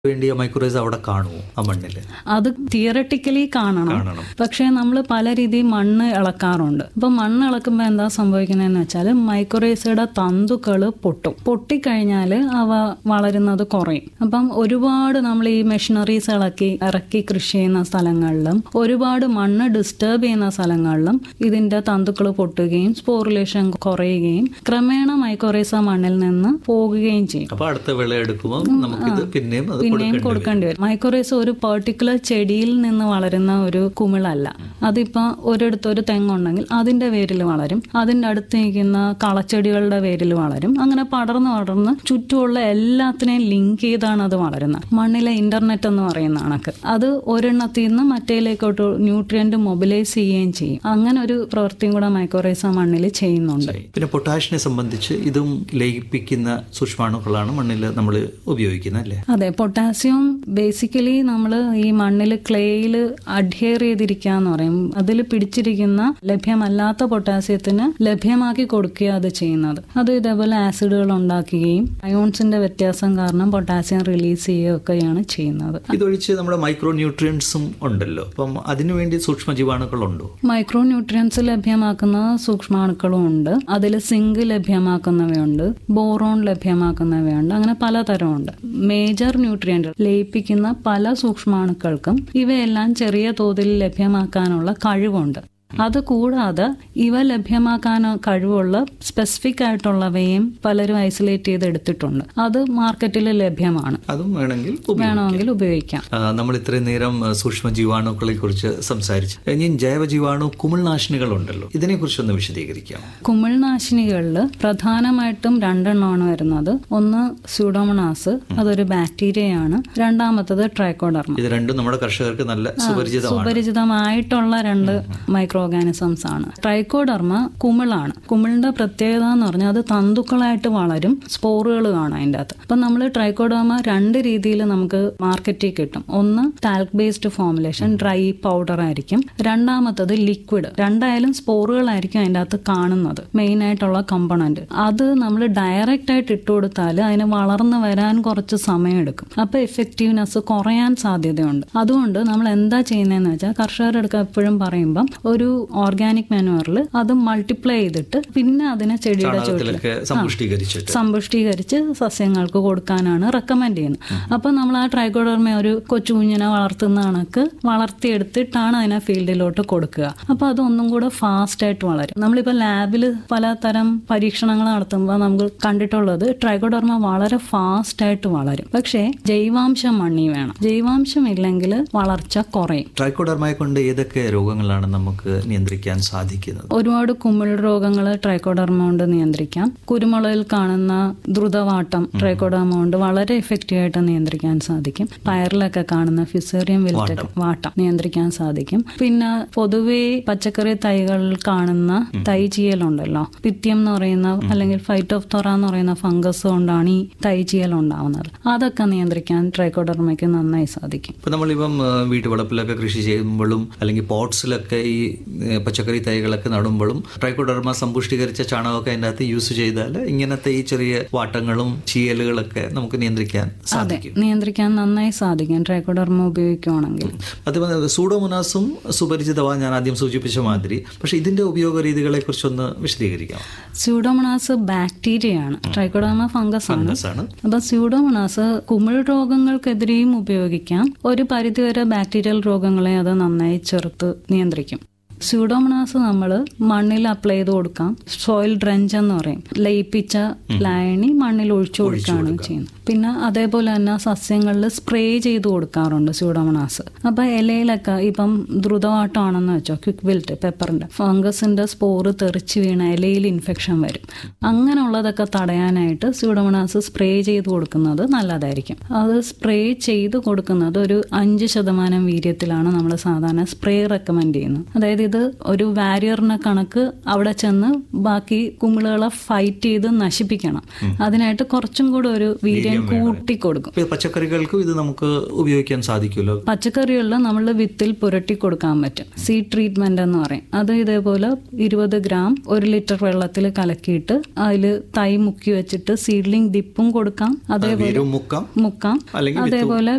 വേണ്ടിയ മൈക്രോവേവ്സ് അവിടെ കാണുമോ ആ മണ്ണിൽ അത് തിയറട്ടിക്കലി കാണണം കാണണം പക്ഷേ നമ്മൾ പല രീതിയിൽ മണ്ണ് ഇളക്കാറുണ്ട് അപ്പൊ മണ്ണ് ഇളക്കുമ്പോൾ എന്താ സംഭവിക്കുന്നതെന്ന് വെച്ചാൽ മൈക്രോവേവ്സുടെ തന്തുക്കൾ പൊട്ടും പൊട്ടിക്കഴിഞ്ഞാൽ അവ വളരുന്നത് കുറയും അപ്പം ഒരുപാട് നമ്മൾ ഈ മെഷീനറീസ് ഇളക്കി ഇറക്കി കൃഷി ചെയ്യുന്ന സ്ഥലങ്ങളിലും ഒരുപാട് മണ്ണ് ഡിസ്റ്റർബ് ചെയ്യുന്ന സ്ഥലങ്ങളിലും ഇതിന്റെ തന്തുക്കൾ പൊട്ടുകയും സ്പോറുലേഷൻ കുറയുകയും ക്രമേണ മൈക്രോവേവ്സ് ആ മണ്ണിൽ നിന്ന് പോകുകയും ചെയ്യും അപ്പൊ അടുത്ത വിള എടുക്കുമ്പോൾ നമുക്കിത് പിന്നെയും അത് പിന്നെയും കൊടുക്കേണ്ടി വരും. കൊടുക്കേണ്ടി വരും മൈക്രോറേസ് ഒരു പെർട്ടിക്കുലർ ചെടിയിൽ നിന്ന് വളരുന്ന ഒരു കുമിളല്ല അതിപ്പോ ഒരിടത്ത് ഒരു തെങ്ങുണ്ടെങ്കിൽ അതിന്റെ വേരിൽ വളരും അതിന്റെ അടുത്ത് നിൽക്കുന്ന കളച്ചെടികളുടെ വേരിൽ വളരും അങ്ങനെ പടർന്ന് പടർന്ന് ചുറ്റുമുള്ള എല്ലാത്തിനെയും ലിങ്ക് ചെയ്താണ് അത് വളരുന്നത് മണ്ണിലെ ഇന്റർനെറ്റ് എന്ന് പറയുന്ന കണക്ക് അത് ഒരെണ്ണത്തിൽ നിന്ന് മറ്റേലേക്കോട്ട് ന്യൂട്രിയന്റ് മൊബിലൈസ് ചെയ്യുകയും ചെയ്യും അങ്ങനെ ഒരു പ്രവൃത്തിയും കൂടെ മൈക്രോറേസ് ആ മണ്ണിൽ ചെയ്യുന്നുണ്ട് പിന്നെ പൊട്ടാഷിനെ സംബന്ധിച്ച് ഇതും ലയിപ്പിക്കുന്ന സൂക്ഷ്മാണുക്കളാണ് മണ്ണിൽ നമ്മൾ ഉപയോഗിക്കുന്നത് അല്ലേ അതെ പൊട്ടാസ്യം ബേസിക്കലി നമ്മൾ ഈ മണ്ണിൽ ക്ലേയിൽ അഡ്ഹിയർ ചെയ്തിരിക്കുക എന്ന് പറയും അതിൽ പിടിച്ചിരിക്കുന്ന ലഭ്യമല്ലാത്ത പൊട്ടാസ്യത്തിന് ലഭ്യമാക്കി കൊടുക്കുക അത് ചെയ്യുന്നത് അത് ഇതേപോലെ ആസിഡുകൾ ഉണ്ടാക്കുകയും അയോൺസിന്റെ വ്യത്യാസം കാരണം പൊട്ടാസ്യം റിലീസ് ചെയ്യുകയൊക്കെയാണ് ചെയ്യുന്നത് ഇതൊഴിച്ച് നമ്മുടെ മൈക്രോ ന്യൂട്രിയൻസും ഉണ്ടല്ലോ അപ്പം അതിനുവേണ്ടി സൂക്ഷ്മ ജീവാണുക്കളുണ്ടോ മൈക്രോ ന്യൂട്രിയൻസ് ലഭ്യമാക്കുന്ന സൂക്ഷ്മാണുക്കളും ഉണ്ട് അതിൽ സിങ്ക് ലഭ്യമാക്കുന്നവയുണ്ട് ബോറോൺ ലഭ്യമാക്കുന്നവയുണ്ട് അങ്ങനെ പലതരമുണ്ട് മേജർ ന്യൂട്രിയൻ്റ് ലയിപ്പിക്കുന്ന പല സൂക്ഷ്മാണുക്കൾക്കും ഇവയെല്ലാം ചെറിയ തോതിൽ ലഭ്യമാക്കാനുള്ള കഴിവുണ്ട് അത് കൂടാതെ ഇവ ലഭ്യമാക്കാൻ കഴിവുള്ള സ്പെസിഫിക് ആയിട്ടുള്ളവയും പലരും ഐസൊലേറ്റ് ചെയ്ത് എടുത്തിട്ടുണ്ട് അത് മാർക്കറ്റിൽ ലഭ്യമാണ് അതും വേണമെങ്കിൽ ഉപയോഗിക്കാം. വേണമെങ്കിൽ ഉപയോഗിക്കാം ആ, നമ്മൾ ഇത്രയും നേരം ആ, സൂക്ഷ്മ ജീവാണുക്കളെ കുറിച്ച് സംസാരിച്ചു ഇനി ജൈവ ജീവാണു കുമിൾനാശിനികളുണ്ടല്ലോ ഇതിനെ കുറിച്ചൊന്ന് വിശദീകരിക്കാം കുമിൾനാശിനികളിൽ പ്രധാനമായിട്ടും രണ്ടെണ്ണമാണ് വരുന്നത് ഒന്ന് സ്യൂഡോമണാസ് അതൊരു ബാക്ടീരിയയാണ് രണ്ടാമത്തത് ട്രൈക്കോഡർമ ഇത് രണ്ടും നമ്മുടെ കർഷകർക്ക് നല്ല സുപരിചിതമാണ് സുപരിചിതമായിട്ടുള്ള രണ്ട് മൈക്രോ ഓർഗാനിസംസ് ആണ് ട്രൈക്കോഡർമ കുമിളാണ് കുമിളിന്റെ പ്രത്യേകത എന്ന് പറഞ്ഞാൽ അത് തന്തുക്കളായിട്ട് വളരും സ്പോറുകൾ കാണാം അതിൻ്റെ അകത്ത് അപ്പം നമ്മൾ ട്രൈക്കോഡർമ രണ്ട് രീതിയിൽ നമുക്ക് മാർക്കറ്റിൽ കിട്ടും ഒന്ന് talc based formulation dry powder ആയിരിക്കും രണ്ടാമത്തത് ലിക്വിഡ് രണ്ടായാലും സ്പോറുകളായിരിക്കും അതിൻ്റെ അകത്ത് കാണുന്നത് മെയിൻ ആയിട്ടുള്ള കമ്പണന്റ് അത് നമ്മൾ ഡയറക്റ്റ് ആയിട്ട് ഇട്ട് കൊടുത്താൽ അതിന് വളർന്നു വരാൻ കുറച്ച് സമയമെടുക്കും അപ്പൊ എഫക്റ്റീവ്നെസ് കുറയാൻ സാധ്യതയുണ്ട് അതുകൊണ്ട് നമ്മൾ എന്താ ചെയ്യുന്നതെന്ന് വെച്ചാൽ കർഷകരുടെ അടുക്ക എപ്പോഴും പറയുമ്പം ഒരു ഓർഗാനിക് മാനുവറിൽ അത് മൾട്ടിപ്ലൈ ചെയ്തിട്ട് പിന്നെ അതിനെ ചെടിയുടെ ചുവട്ടിൽ ചാണകത്തിലൊക്കെ സമ്പുഷ്ടീകരിച്ചിട്ട് സമ്പുഷ്ടീകരിച്ച് സസ്യങ്ങൾക്ക് കൊടുക്കാനാണ് റെക്കമെൻഡ് ചെയ്യുന്നത് അപ്പൊ നമ്മൾ ആ ട്രൈക്കോഡർമ ഒരു കൊച്ചു കുഞ്ഞിനെ വളർത്തുന്ന കണക്ക് വളർത്തിയെടുത്തിട്ടാണ് അതിനെ ഫീൽഡിലോട്ട് കൊടുക്കുക അപ്പൊ അതൊന്നും കൂടെ ഫാസ്റ്റ് ആയിട്ട് വളരും നമ്മളിപ്പോ ലാബിൽ പലതരം പരീക്ഷണങ്ങൾ നടത്തുമ്പോൾ നമുക്ക് കണ്ടിട്ടുള്ളത് ട്രൈക്കോഡർമ വളരെ ഫാസ്റ്റ് ആയിട്ട് വളരും പക്ഷേ ജൈവാംശം മണ്ണി വേണം ജൈവാംശം ഇല്ലെങ്കിൽ വളർച്ച കുറയും ട്രൈക്കോഡർമയെ കൊണ്ട് ഏതൊക്കെ രോഗങ്ങളാണ് നമുക്ക് നിയന്ത്രിക്കാൻ സാധിക്കുന്നത് ഒരുപാട് കുമിൾ രോഗങ്ങൾ ട്രൈക്കോഡർമ കൊണ്ട് നിയന്ത്രിക്കാം കുരുമുളകിൽ കാണുന്ന ദ്രുതവാട്ടം ട്രൈക്കോഡർമ കൊണ്ട് വളരെ എഫക്റ്റീവ് ആയിട്ട് നിയന്ത്രിക്കാൻ സാധിക്കും പയറിലൊക്കെ കാണുന്ന ഫിസേറിയം വിൽറ്റ വാട്ടം നിയന്ത്രിക്കാൻ സാധിക്കും പിന്നെ പൊതുവേ പച്ചക്കറി തൈകളിൽ കാണുന്ന തൈ ചീയലുണ്ടല്ലോ പിത്യം എന്ന് പറയുന്ന അല്ലെങ്കിൽ ഫൈറ്റ് ഓഫ് തൊറ എന്ന് പറയുന്ന ഫംഗസ് കൊണ്ടാണ് ഈ തൈ ചീയൽ ഉണ്ടാവുന്നത് അതൊക്കെ നിയന്ത്രിക്കാൻ ട്രൈക്കോഡർമയ്ക്ക് നന്നായി സാധിക്കും ഇപ്പൊ നമ്മളിപ്പം ആ, വീട്ടുവളപ്പിലൊക്കെ കൃഷി ചെയ്യുമ്പോഴും അല്ലെങ്കിൽ പോട്ട്സിലൊക്കെ ഈ ഏ, പച്ചക്കറി തൈകളൊക്കെ നടുമ്പോഴും ട്രൈക്കോഡർമ സമ്പുഷ്ടീകരിച്ച ചാണകമൊക്കെ അതിൻ്റെ അകത്ത് യൂസ് ചെയ്താൽ ഇങ്ങനത്തെ ഈ ചെറിയ വാട്ടങ്ങളും ചീയലുകളൊക്കെ നമുക്ക് നിയന്ത്രിക്കാൻ സാധിക്കും നിയന്ത്രിക്കാൻ നന്നായി സാധിക്കും ട്രൈക്കോഡർമ ഉപയോഗിക്കുകയാണെങ്കിൽ അതുപോലെ സൂഡോമോനാസും സുപരിചിതമാണ് ഞാൻ ആദ്യം സൂചിപ്പിച്ച മാതിരി പക്ഷെ ഇതിന്റെ ഉപയോഗ രീതികളെ കുറിച്ചൊന്ന് വിശദീകരിക്കാം സ്യൂഡോമണാസ് ബാക്ടീരിയയാണ് ട്രൈക്കോഡർമ ഫംഗസ് ആണ് ഫംഗസ് ആണ് അപ്പൊ സ്യൂഡോമണാസ് കുമിൾ രോഗങ്ങൾക്കെതിരെയും ഉപയോഗിക്കാം ഒരു പരിധിവരെ ബാക്ടീരിയൽ രോഗങ്ങളെ അത് നന്നായി ചെറുത്ത് നിയന്ത്രിക്കും സ്യൂഡോമണാസ് നമ്മൾ മണ്ണിൽ അപ്ലൈ ചെയ്ത് കൊടുക്കാം സോയിൽ ഡ്രഞ്ച് എന്ന് പറയും ലയിപ്പിച്ച ലായനി മണ്ണിൽ ഒഴിച്ചു കൊടുക്കുകയാണ് ചെയ്യുന്നത് പിന്നെ അതേപോലെ തന്നെ സസ്യങ്ങളിൽ സ്പ്രേ ചെയ്ത് കൊടുക്കാറുണ്ട് സ്യൂഡോമണാസ് അപ്പൊ ഇലയിലൊക്കെ ഇപ്പം ദ്രുതവാട്ടമാണെന്ന് വെച്ചോ ക്വിക്ക് വിൽറ്റ് പെപ്പറിന്റെ ഫംഗസിന്റെ സ്പോറ് തെറിച്ച് വീണ ഇലയിൽ ഇൻഫെക്ഷൻ വരും അങ്ങനെയുള്ളതൊക്കെ തടയാനായിട്ട് സ്യൂഡോമണാസ് സ്പ്രേ ചെയ്ത് കൊടുക്കുന്നത് നല്ലതായിരിക്കും അത് സ്പ്രേ ചെയ്ത് കൊടുക്കുന്നത് ഒരു അഞ്ച് ശതമാനം വീര്യത്തിലാണ് നമ്മൾ സാധാരണ സ്പ്രേ റെക്കമെൻഡ് ചെയ്യുന്നത് അതായത് ഇത് ഒരു വാരിയറിനെ കണക്ക് അവിടെ ചെന്ന് ബാക്കി കുമിളുകളെ ഫൈറ്റ് ചെയ്ത് നശിപ്പിക്കണം അതിനായിട്ട് കുറച്ചും കൂടെ ഒരു വീര്യം കൂട്ടി കൊടുക്കും ഇപ്പൊ പച്ചക്കറികൾക്കും ഇത് നമുക്ക് ഉപയോഗിക്കാൻ സാധിക്കുമല്ലോ പച്ചക്കറികളിൽ നമ്മൾ വിത്തിൽ പുരട്ടി കൊടുക്കാൻ പറ്റും സീഡ് ട്രീറ്റ്മെന്റ് എന്ന് പറയും അത് ഇതേപോലെ ഇരുപത് ഗ്രാം ഒരു ലിറ്റർ വെള്ളത്തിൽ കലക്കിയിട്ട് അതിൽ തൈ മുക്കി വെച്ചിട്ട് സീഡ്ലിംഗ് ഡിപ്പും കൊടുക്കാം അതേപോലെ വേരും മുക്കാം മുക്കാം അല്ലെങ്കിൽ അതേപോലെ